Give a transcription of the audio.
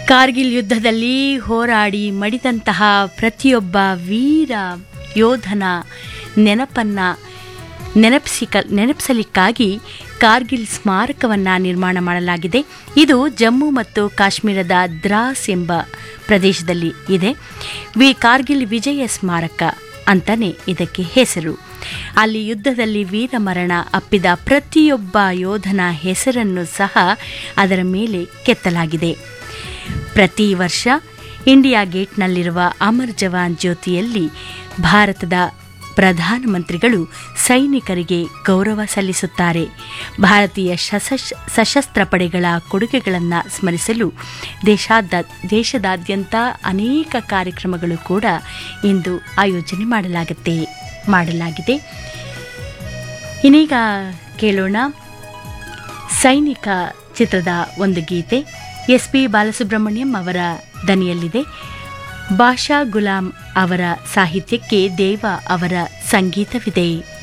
ಕಾರ್ಗಿಲ್ ಯುದ್ಧದಲ್ಲಿ ಹೋರಾಡಿ ಮಡಿದಂತಹ ಪ್ರತಿಯೊಬ್ಬ ವೀರ ಯೋಧನ ನೆನಪನ್ನ ನೆನಪಿಸಿಕ ನೆನಪಿಸಲಿಕ್ಕಾಗಿ ಕಾರ್ಗಿಲ್ ಸ್ಮಾರಕವನ್ನು ನಿರ್ಮಾಣ ಮಾಡಲಾಗಿದೆ ಇದು ಜಮ್ಮು ಮತ್ತು ಕಾಶ್ಮೀರದ ದ್ರಾಸ್ ಎಂಬ ಪ್ರದೇಶದಲ್ಲಿ ಇದೆ ವಿ ಕಾರ್ಗಿಲ್ ವಿಜಯ ಸ್ಮಾರಕ ಅಂತಲೇ ಇದಕ್ಕೆ ಹೆಸರು ಅಲ್ಲಿ ಯುದ್ಧದಲ್ಲಿ ವೀರಮರಣ ಅಪ್ಪಿದ ಪ್ರತಿಯೊಬ್ಬ ಯೋಧನ ಹೆಸರನ್ನು ಸಹ ಅದರ ಮೇಲೆ ಕೆತ್ತಲಾಗಿದೆ ಪ್ರತಿ ವರ್ಷ ಇಂಡಿಯಾ ಗೇಟ್ನಲ್ಲಿರುವ ಅಮರ್ ಜವಾನ್ ಜ್ಯೋತಿಯಲ್ಲಿ ಭಾರತದ ಪ್ರಧಾನಮಂತ್ರಿಗಳು ಸೈನಿಕರಿಗೆ ಗೌರವ ಸಲ್ಲಿಸುತ್ತಾರೆ ಭಾರತೀಯ ಸಶಸ್ ಸಶಸ್ತ್ರ ಪಡೆಗಳ ಕೊಡುಗೆಗಳನ್ನು ಸ್ಮರಿಸಲು ದೇಶಾದ ದೇಶದಾದ್ಯಂತ ಅನೇಕ ಕಾರ್ಯಕ್ರಮಗಳು ಕೂಡ ಇಂದು ಆಯೋಜನೆ ಮಾಡಲಾಗುತ್ತೆ ಮಾಡಲಾಗಿದೆ ಇನ್ನೀಗ ಕೇಳೋಣ ಸೈನಿಕ ಚಿತ್ರದ ಒಂದು ಗೀತೆ ಎಸ್ ಪಿ ಬಾಲಸುಬ್ರಹ್ಮಣ್ಯಂ ಅವರ ದನಿಯಲ್ಲಿದೆ ಬಾಷಾ ಗುಲಾಂ ಅವರ ಸಾಹಿತ್ಯಕ್ಕೆ ದೇವ ಅವರ ಸಂಗೀತವಿದೆ